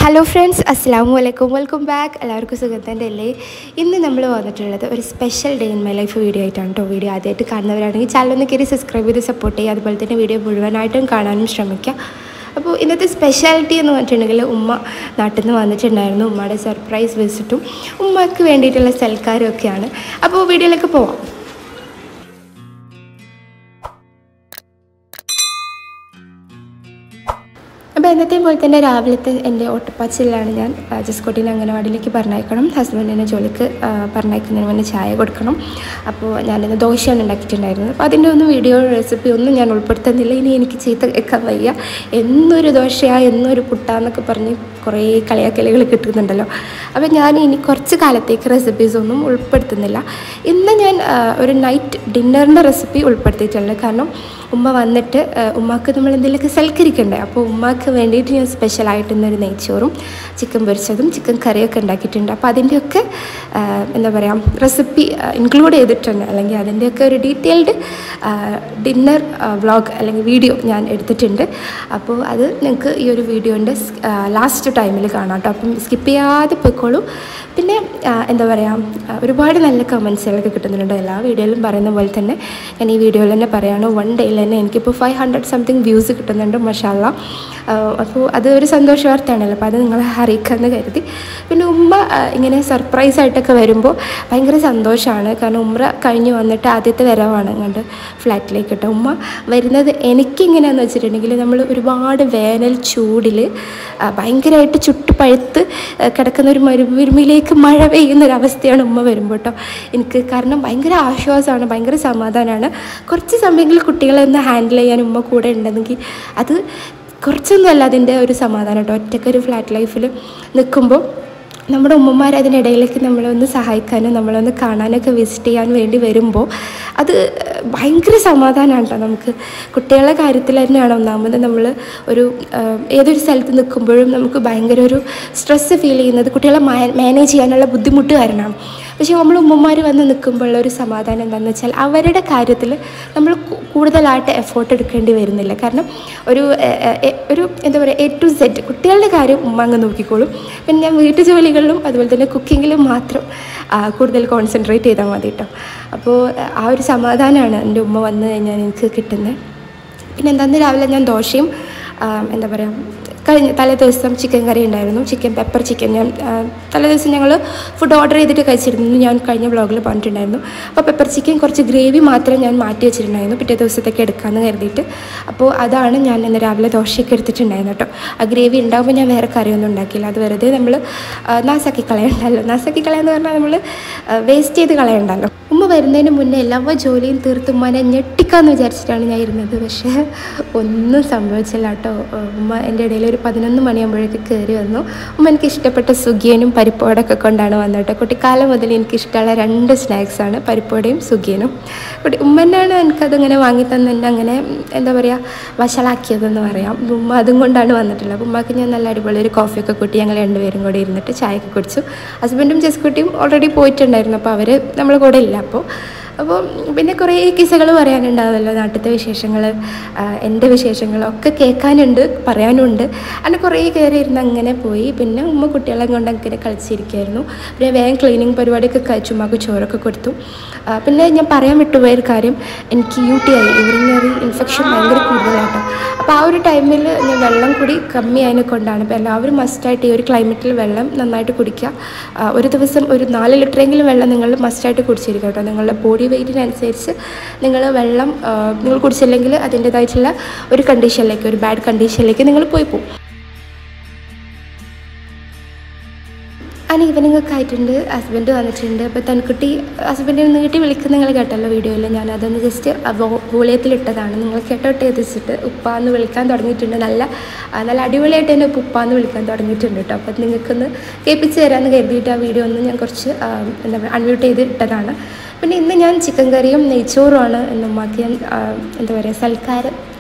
hello friends അസ്സാം വലൈക്കും welcome back എല്ലാവർക്കും സുഖത്തിൻ്റെ അല്ലേ ഇന്ന് നമ്മൾ വന്നിട്ടുള്ളത് ഒരു special day in my life video ആയിട്ടാണ് കേട്ടോ വീഡിയോ ആദ്യമായിട്ട് കാണുന്നവരാണെങ്കിൽ ചാനൽ ഒന്ന് കയറി സബ്സ്ക്രൈബ് ചെയ്ത് സപ്പോർട്ട് ചെയ്യുക അതുപോലെ തന്നെ വീഡിയോ മുഴുവനായിട്ടും കാണാനും ശ്രമിക്കുക അപ്പോൾ ഇന്നത്തെ സ്പെഷ്യാലിറ്റി എന്ന് പറഞ്ഞിട്ടുണ്ടെങ്കിൽ ഉമ്മ നാട്ടിൽ നിന്ന് വന്നിട്ടുണ്ടായിരുന്നു ഉമ്മയുടെ സർപ്രൈസ് വിസിറ്റും ഉമ്മക്ക് വേണ്ടിയിട്ടുള്ള സൽക്കാരും ഒക്കെയാണ് അപ്പോൾ വീഡിയോയിലേക്ക് പോവാം അപ്പോൾ എന്നത്തെയും പോലെ തന്നെ രാവിലത്തെ എൻ്റെ ഓട്ടപ്പാച്ചിലാണ് ഞാൻ ആ, ജസ്കോട്ടിനെ അംഗനവാടിയിലേക്ക് പറഞ്ഞയക്കണം ഹസ്ബൻഡിനെ ജോലിക്ക് ആ, പറഞ്ഞയക്കുന്നതിന് മുന്നേ ചായ കൊടുക്കണം അപ്പോൾ ഞാനിന്ന് ദോശയാണ് ഉണ്ടാക്കിയിട്ടുണ്ടായിരുന്നത് അപ്പോൾ അതിൻ്റെ ഒന്നും വീഡിയോ റെസിപ്പി ഒന്നും ഞാൻ ഉൾപ്പെടുത്തുന്നില്ല ഇനി എനിക്ക് ചീത്ത കേൾക്കാൻ വയ്യ എന്നൊരു ദോശയാ എന്നൊരു പുട്ടാന്നൊക്കെ പറഞ്ഞ് കുറേ കളിയാക്കലുകൾ കിട്ടുന്നുണ്ടല്ലോ അപ്പോൾ ഞാൻ ഇനി കുറച്ച് കാലത്തേക്ക് റെസിപ്പീസ് ഒന്നും ഉൾപ്പെടുത്തുന്നില്ല ഇന്ന് ഞാൻ ആ, ഒരു നൈറ്റ് ഡിന്നറിൻ്റെ റെസിപ്പി ഉൾപ്പെടുത്തിയിട്ടുണ്ട് കാരണം ഉമ്മ വന്നിട്ട് ആ, ഉമ്മാക്ക് നമ്മൾ എന്തെങ്കിലുമൊക്കെ സൽക്കരിക്കണ്ടേ അപ്പോൾ ഉമ്മാക്ക് വേണ്ടിയിട്ട് ഞാൻ സ്പെഷ്യലായിട്ട് ഇന്നൊരു നെയ്ച്ചോറും ചിക്കൻ പൊരിച്ചതും ചിക്കൻ കറിയൊക്കെ ഉണ്ടാക്കിയിട്ടുണ്ട് അപ്പോൾ അതിൻ്റെയൊക്കെ ആ, എന്താ പറയുക റെസിപ്പി ഇൻക്ലൂഡ് ചെയ്തിട്ടുണ്ട് അല്ലെങ്കിൽ അതിൻ്റെയൊക്കെ ഒരു ഡീറ്റെയിൽഡ് ഡിന്നർ വ്ളോഗ് അല്ലെങ്കിൽ വീഡിയോ ഞാൻ എടുത്തിട്ടുണ്ട് അപ്പോൾ അത് നിങ്ങൾക്ക് ഈ ഒരു വീഡിയോൻ്റെ ലാസ്റ്റ് ടൈമിൽ കാണാം കേട്ടോ അപ്പം സ്കിപ്പ് ചെയ്യാതെ പോയിക്കോളൂ പിന്നെ ആ, എന്താ പറയുക ഒരുപാട് നല്ല കമൻസുകളൊക്കെ കിട്ടുന്നുണ്ട് എല്ലാ വീഡിയോയിലും പറയുന്ന പോലെ തന്നെ ഞാൻ ഈ വീഡിയോയിൽ തന്നെ പറയുകയാണ് വൺ ഡേയിൽ തന്നെ എനിക്കിപ്പോൾ ഫൈവ് ഹൺഡ്രഡ് സംതിങ് വ്യൂസ് കിട്ടുന്നുണ്ട് മഷാല്ല അപ്പോൾ അത് ഒരു സന്തോഷ വാർത്തയാണല്ലോ അപ്പോൾ അത് നിങ്ങളെ അറിയിക്കാമെന്ന് കരുതി പിന്നെ ഉമ്മ ആ, ഇങ്ങനെ സർപ്രൈസ് ആയിട്ടൊക്കെ വരുമ്പോൾ ഭയങ്കര സന്തോഷമാണ് കാരണം ഉമ്ര കഴിഞ്ഞ് വന്നിട്ട് ആദ്യത്തെ വരവാണ് ഇങ്ങോട്ട് ഫ്ലാറ്റിലേക്ക് കേട്ടോ ഉമ്മ വരുന്നത് എനിക്കെങ്ങനെയാണെന്ന് വെച്ചിട്ടുണ്ടെങ്കിൽ നമ്മൾ ഒരുപാട് വേനൽ ചൂടിൽ ഭയങ്കരമായിട്ട് ചുട്ട് പഴുത്ത് ആ, കിടക്കുന്ന ഒരു മരുഭൂമിയിലേക്ക് മഴ പെയ്യുന്ന ഒരു അവസ്ഥയാണ് ഉമ്മ വരുമ്പോൾ കേട്ടോ എനിക്ക് കാരണം ഭയങ്കര ആശ്വാസമാണ് ഭയങ്കര സമാധാനമാണ് കുറച്ച് സമയങ്ങളിൽ കുട്ടികളെ ഒന്ന് ഹാൻഡിൽ ചെയ്യാൻ ഉമ്മ കൂടെ ഉണ്ടെന്നെങ്കിൽ അത് കുറച്ചൊന്നുമല്ല അതിൻ്റെ ഒരു സമാധാനം കേട്ടോ ഒറ്റയ്ക്ക് ഒരു ഫ്ലാറ്റ് ലൈഫിൽ നിൽക്കുമ്പോൾ നമ്മുടെ ഉമ്മമാർ അതിനിടയിലേക്ക് നമ്മളൊന്ന് സഹായിക്കാനും നമ്മളൊന്ന് കാണാനൊക്കെ വിസിറ്റ് ചെയ്യാൻ വേണ്ടി വരുമ്പോൾ അത് ഭയങ്കര സമാധാനമാണ് കേട്ടോ നമുക്ക് കുട്ടികളുടെ കാര്യത്തിൽ തന്നെയാണ് ഒന്നാമത് നമ്മൾ ഒരു ആ, ഏതൊരു സ്ഥലത്ത് നിൽക്കുമ്പോഴും നമുക്ക് ഭയങ്കര ഒരു സ്ട്രെസ്സ് ഫീൽ ചെയ്യുന്നത് കുട്ടികളെ മാനേജ് ചെയ്യാനുള്ള ബുദ്ധിമുട്ട് കാരണമാണ് പക്ഷേ നമ്മൾ ഉമ്മമാർ വന്ന് നിൽക്കുമ്പോഴുള്ള ഒരു സമാധാനം എന്താണെന്ന് വെച്ചാൽ അവരുടെ കാര്യത്തിൽ നമ്മൾ കു- കൂടുതലായിട്ട് എഫേർട്ട് എടുക്കേണ്ടി വരുന്നില്ല കാരണം ഒരു എ, എ, എ, ഒരു എന്താ പറയുക എ ടു സെറ്റ് കുട്ടികളുടെ കാര്യം ഉമ്മ അങ്ങ് നോക്കിക്കോളും പിന്നെ ഞാൻ വീട്ടു ജോലികളിലും അതുപോലെ തന്നെ കുക്കിങ്ങിലും മാത്രം ആ, കൂടുതൽ കോൺസെൻട്രേറ്റ് ചെയ്താൽ മതി കേട്ടോ അപ്പോൾ ആ ഒരു സമാധാനമാണ് എൻ്റെ ഉമ്മ വന്നു കഴിഞ്ഞാൽ എനിക്ക് കിട്ടുന്നത് പിന്നെ എന്താന്ന് രാവിലെ ഞാൻ ദോശയും ആ, എന്താ പറയുക കഴിഞ്ഞ തലേ ദിവസം ചിക്കൻ കറി ഉണ്ടായിരുന്നു ചിക്കൻ പെപ്പർ ചിക്കൻ ഞാൻ ആ, തലേ ദിവസം ഞങ്ങൾ ഫുഡ് ഓർഡർ ചെയ്തിട്ട് കഴിച്ചിരുന്നു ഞാൻ കഴിഞ്ഞ വ്ളോഗിൽ പറഞ്ഞിട്ടുണ്ടായിരുന്നു അപ്പോൾ പെപ്പർ ചിക്കൻ കുറച്ച് ഗ്രേവി മാത്രം ഞാൻ മാറ്റി വെച്ചിട്ടുണ്ടായിരുന്നു പിറ്റേ ദിവസത്തേക്ക് എടുക്കാമെന്ന് കരുതിയിട്ട് അപ്പോൾ അതാണ് ഞാൻ ഇന്ന് രാവിലെ ദോശയൊക്കെ എടുത്തിട്ടുണ്ടായിരുന്നു കേട്ടോ ആ ഗ്രേവി ഉണ്ടാകുമ്പോൾ ഞാൻ വേറെ കറിയൊന്നും ഉണ്ടാക്കിയില്ല അത് വെറുതെ നമ്മൾ നാസാക്കി കളയണ്ടല്ലോ നാസാക്കി കളയാന്ന് പറഞ്ഞാൽ നമ്മൾ വേസ്റ്റ് ചെയ്ത് കളയണ്ടല്ലോ ഉമ്മ വരുന്നതിന് മുന്നേ എല്ലാ ജോലിയും തീർത്ത് ഉമ്മനെ ഞെട്ടിക്കാന്ന് വിചാരിച്ചിട്ടാണ് ഞാൻ ഇരുന്നത് പക്ഷേ ഒന്നും സംഭവിച്ചില്ല കേട്ടോ ഉമ്മ എൻ്റെ ഇടയിൽ ഒരു പതിനൊന്ന് മണിയാകുമ്പോഴേക്ക് കയറി വന്നു ഉമ്മ എനിക്ക് ഇഷ്ടപ്പെട്ട സുഖിയനും പരിപ്പോടൊക്കെ കൊണ്ടാണ് വന്നത് കേട്ടോ കുട്ടിക്കാലം മുതൽ എനിക്ക് ഇഷ്ടമുള്ള രണ്ട് സ്നാക്സാണ് പരിപ്പോടയും സുഖിയനും കുട്ടി ഉമ്മനാണ് എനിക്കതിങ്ങനെ വാങ്ങി തന്നെ എന്നെ അങ്ങനെ ഉം, എന്താ പറയുക വഷളാക്കിയതെന്ന് പറയാം ഉമ്മ അതും കൊണ്ടാണ് വന്നിട്ടുള്ളത് അപ്പോൾ ഉമ്മക്ക് ഞാൻ നല്ല അടിപൊളി ഒരു കോഫിയൊക്കെ കൂട്ടി ഞങ്ങൾ രണ്ടുപേരും കൂടി ഇരുന്നിട്ട് ചായയൊക്കെ കുടിച്ചു ഹസ്ബൻഡും ജസ്കുട്ടിയും ഓൾറെഡി പോയിട്ടുണ്ടായിരുന്നു അപ്പോൾ അവർ നമ്മളെ കൂടെ ഇല്ല അപ്പോൾ അപ്പോൾ പിന്നെ കുറേ കിസ്സകൾ പറയാനുണ്ടാവുമല്ലോ നാട്ടിലത്തെ വിശേഷങ്ങൾ എൻ്റെ വിശേഷങ്ങളൊക്കെ കേൾക്കാനുണ്ട് പറയാനുണ്ട് അങ്ങനെ കുറേ കയറി ഇരുന്ന് അങ്ങനെ പോയി പിന്നെ ഉമ്മ കുട്ടികളെ കൊണ്ട് അങ്ങനെ കളിച്ചിരിക്കുകയായിരുന്നു പിന്നെ വേഗം ക്ലീനിങ് പരിപാടിയൊക്കെ കഴിച്ചു ഉമ്മക്ക് ചോറൊക്കെ കൊടുത്തു ആ, പിന്നെ ഞാൻ പറയാൻ വിട്ടുപോയ ഒരു കാര്യം എനിക്ക് U T I urinary infection ഭയങ്കര കൂടുതലാട്ടോ അപ്പോൾ ആ ഒരു ടൈമിൽ ഞാൻ വെള്ളം കൂടി കമ്മിയായതിനെ കൊണ്ടാണ് അപ്പോൾ എല്ലാവരും മസ്റ്റായിട്ട് ഈ ഒരു ക്ലൈമറ്റിൽ വെള്ളം നന്നായിട്ട് കുടിക്കുക ആ, ഒരു ദിവസം ഒരു നാല് ലിറ്ററെങ്കിലും വെള്ളം നിങ്ങൾ മസ്റ്റായിട്ട് കുടിച്ചിരിക്കുക കേട്ടോ നിങ്ങളുടെ ബോഡി വെയ്റ്റിനനുസരിച്ച് നിങ്ങൾ വെള്ളം ആ, നിങ്ങൾ കുടിച്ചില്ലെങ്കിൽ അതിൻ്റേതായിട്ടുള്ള ഒരു കണ്ടീഷനിലേക്ക് ഒരു ബാഡ് കണ്ടീഷനിലേക്ക് നിങ്ങൾ പോയി പോകും അൻ ഈവനിങ് ഒക്കെ ആയിട്ടുണ്ട് ഹസ്ബൻഡ് വന്നിട്ടുണ്ട് അപ്പോൾ തൻകുട്ടി ഹസ്ബൻഡിനെ നീട്ടി വിളിക്കുന്ന നിങ്ങൾ കേട്ടല്ലോ വീഡിയോയിൽ ഞാൻ അതൊന്ന് ജസ്റ്റ് വോളിയത്തിലിട്ടതാണ് നിങ്ങൾ കേട്ടോട്ട് എത്തിച്ചിട്ട് ഉപ്പാന്ന് വിളിക്കാൻ തുടങ്ങിയിട്ടുണ്ട് നല്ല ആ, നല്ല അടിപൊളിയായിട്ട് തന്നെ ഉപ്പ ഉപ്പാന്ന് വിളിക്കാൻ തുടങ്ങിയിട്ടുണ്ട് കേട്ടോ അപ്പോൾ നിങ്ങൾക്കൊന്ന് കേൾപ്പിച്ച് തരാമെന്ന് കരുതിയിട്ട് ആ വീഡിയോ ഒന്ന് ഞാൻ കുറച്ച് ആ, എന്താ പറയുക അൺമ്യൂട്ട് ചെയ്ത് ഇട്ടതാണ് പിന്നെ ഇന്ന് ഞാൻ ചിക്കൻ കറിയും നെയ്ച്ചോറുമാണ് എൻ്റെ ഉമ്മാക്ക് ഞാൻ ആ, എന്താ പറയുക സൽക്കാരം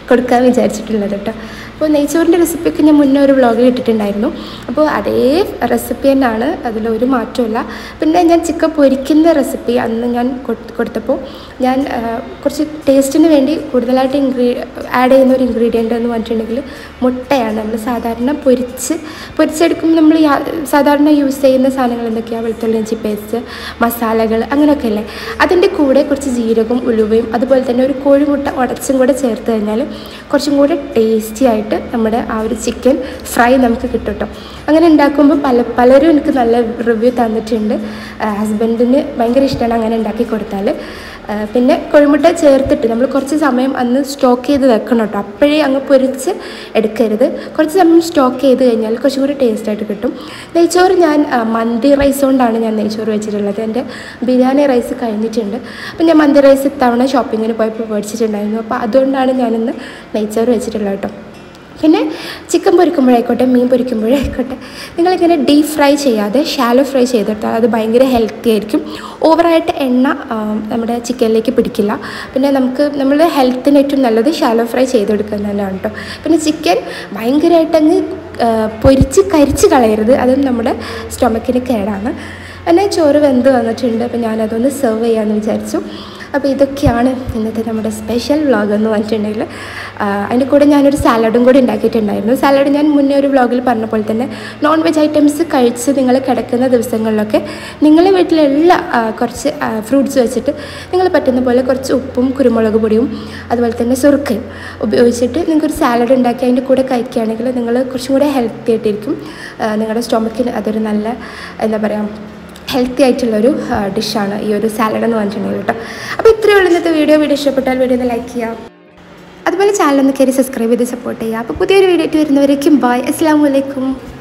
കൊടുക്കാൻ വിചാരിച്ചിട്ടുള്ളത് കേട്ടോ അപ്പോൾ നെയ്ച്ചോറിൻ്റെ റെസിപ്പിയൊക്കെ ഞാൻ മുന്നേ ഒരു വ്ളോഗിൽ ഇട്ടിട്ടുണ്ടായിരുന്നു അപ്പോൾ അതേ റെസിപ്പി തന്നെയാണ് അതിലൊരു മാറ്റമില്ല പിന്നെ ഞാൻ ചിക്കൻ പൊരിക്കുന്ന റെസിപ്പി അന്ന് ഞാൻ കൊടു- കൊടുത്തപ്പോൾ ഞാൻ ആ, കുറച്ച് ടേസ്റ്റിന് വേണ്ടി കൂടുതലായിട്ട് ഇൻഗ്രീ ആഡ് ചെയ്യുന്ന ഒരു ഇൻഗ്രീഡിയൻ്റ് എന്ന് പറഞ്ഞിട്ടുണ്ടെങ്കിൽ മുട്ടയാണ് നമ്മൾ സാധാരണ പൊരിച്ച് പൊരിച്ചെടുക്കുമ്പോൾ നമ്മൾ യാ- സാധാരണ യൂസ് ചെയ്യുന്ന സാധനങ്ങൾ എന്തൊക്കെയാണ് വെളുത്തുള്ളി ഇഞ്ചി പേസ്റ്റ് മസാലകൾ അങ്ങനെയൊക്കെ അല്ലേ അതിൻ്റെ കൂടെ കുറച്ച് ജീരകവും ഉലുവയും അതുപോലെ തന്നെ ഒരു കോഴിമുട്ട ഉടച്ചും കൂടെ ചേർത്ത് കഴിഞ്ഞാൽ കുറച്ചും കൂടെ ടേസ്റ്റി ആയിട്ട് നമ്മുടെ ആ ഒരു ചിക്കൻ ഫ്രൈ നമുക്ക് കിട്ടും കേട്ടോ അങ്ങനെ ഉണ്ടാക്കുമ്പോൾ പല പലരും എനിക്ക് നല്ല റിവ്യൂ തന്നിട്ടുണ്ട് ഹസ്ബൻഡിന് ഭയങ്കര ഇഷ്ടമാണ് അങ്ങനെ ഉണ്ടാക്കി കൊടുത്താൽ ആ, പിന്നെ കോഴിമുട്ട ചേർത്തിട്ട് നമ്മൾ കുറച്ച് സമയം അന്ന് സ്റ്റോക്ക് ചെയ്ത് വെക്കണം കേട്ടോ അപ്പോഴേ അങ്ങ് പൊരിച്ച് എടുക്കരുത് കുറച്ച് സമയം സ്റ്റോക്ക് ചെയ്ത് കഴിഞ്ഞാൽ കുറച്ചും കൂടി ടേസ്റ്റ് ആയിട്ട് കിട്ടും നെയ്ച്ചോറ് ഞാൻ ആ, മന്തി റൈസ് കൊണ്ടാണ് ഞാൻ നെയ്ച്ചോറ് വെച്ചിട്ടുള്ളത് എൻ്റെ ബിരിയാണി റൈസ് കഴിഞ്ഞിട്ടുണ്ട് അപ്പം ഞാൻ മന്തി റൈസ് ഇത്തവണ ഷോപ്പിങ്ങിന് പോയപ്പോൾ മേടിച്ചിട്ടുണ്ടായിരുന്നു അപ്പോൾ അതുകൊണ്ടാണ് ഞാനിന്ന് നെയ്ച്ചോറ് വെച്ചിട്ടുള്ളത് കേട്ടോ പിന്നെ ചിക്കൻ പൊരിക്കുമ്പോഴായിക്കോട്ടെ മീൻ പൊരിക്കുമ്പോഴായിക്കോട്ടെ നിങ്ങളിങ്ങനെ ഡീപ് ഫ്രൈ ചെയ്യാതെ ഷാലോ ഫ്രൈ ചെയ്തെടുത്താൽ അത് ഭയങ്കര ഹെൽത്തി ആയിരിക്കും ഓവറായിട്ട് എണ്ണ ആ, നമ്മുടെ ചിക്കനിലേക്ക് പിടിക്കില്ല പിന്നെ നമുക്ക് നമ്മുടെ ഹെൽത്തിന് ഏറ്റവും നല്ലത് ഷാലോ ഫ്രൈ ചെയ്തെടുക്കുന്നത് തന്നെയാണ് കേട്ടോ പിന്നെ ചിക്കൻ ഭയങ്കരമായിട്ട് അങ്ങ് ആ, പൊരിച്ച് കരിച്ച് കളയരുത് അതും നമ്മുടെ സ്റ്റൊമക്കിന് കേടാണ് പിന്നെ ചോറ് വെന്ത് വന്നിട്ടുണ്ട് അപ്പോൾ ഞാനതൊന്ന് സെർവ് ചെയ്യാമെന്ന് വിചാരിച്ചു അപ്പോൾ ഇതൊക്കെയാണ് ഇന്നത്തെ നമ്മുടെ സ്പെഷ്യൽ വ്ളോഗ് എന്ന് പറഞ്ഞിട്ടുണ്ടെങ്കിൽ അതിൻ്റെ കൂടെ ഞാനൊരു സാലഡും കൂടി ഉണ്ടാക്കിയിട്ടുണ്ടായിരുന്നു സാലഡ് ഞാൻ മുന്നേ ഒരു വ്ളോഗിൽ പറഞ്ഞ പോലെ തന്നെ നോൺ വെജ് ഐറ്റംസ് കഴിച്ച് നിങ്ങൾ കിടക്കുന്ന ദിവസങ്ങളിലൊക്കെ നിങ്ങളുടെ വീട്ടിലുള്ള ആ, കുറച്ച് ഫ്രൂട്ട്സ് വെച്ചിട്ട് നിങ്ങൾ പറ്റുന്ന പോലെ കുറച്ച് ഉപ്പും കുരുമുളക് പൊടിയും അതുപോലെ തന്നെ സുറുക്കയും ഉപയോഗിച്ചിട്ട് നിങ്ങൾക്കൊരു സാലഡ് ഉണ്ടാക്കി അതിൻ്റെ കൂടെ കഴിക്കുകയാണെങ്കിൽ നിങ്ങൾ കുറച്ചും കൂടെ ഹെൽത്തി ആയിട്ടിരിക്കും ആ, നിങ്ങളുടെ സ്റ്റൊമക്കിന് അതൊരു നല്ല എന്താ പറയുക ഹെൽത്തി ആയിട്ടുള്ളൊരു ഡിഷാണ് ഈ ഒരു സാലഡ് എന്ന് പറഞ്ഞിട്ടുണ്ടെങ്കിൽ കേട്ടോ അപ്പോൾ ഇത്രയേ ഉള്ളൂ ഇന്നത്തെ വീഡിയോ വീഡിയോ ഇഷ്ടപ്പെട്ടാൽ വീഡിയോ ഒന്ന് ലൈക്ക് ചെയ്യാം അതുപോലെ ചാനൽ ഒന്ന് കയറി സബ്സ്ക്രൈബ് ചെയ്ത് സപ്പോർട്ട് ചെയ്യുക അപ്പോൾ പുതിയൊരു വീഡിയോ ആയിട്ട് വരുന്നവരേക്കും ബായ് അസ്സാം വലൈക്കും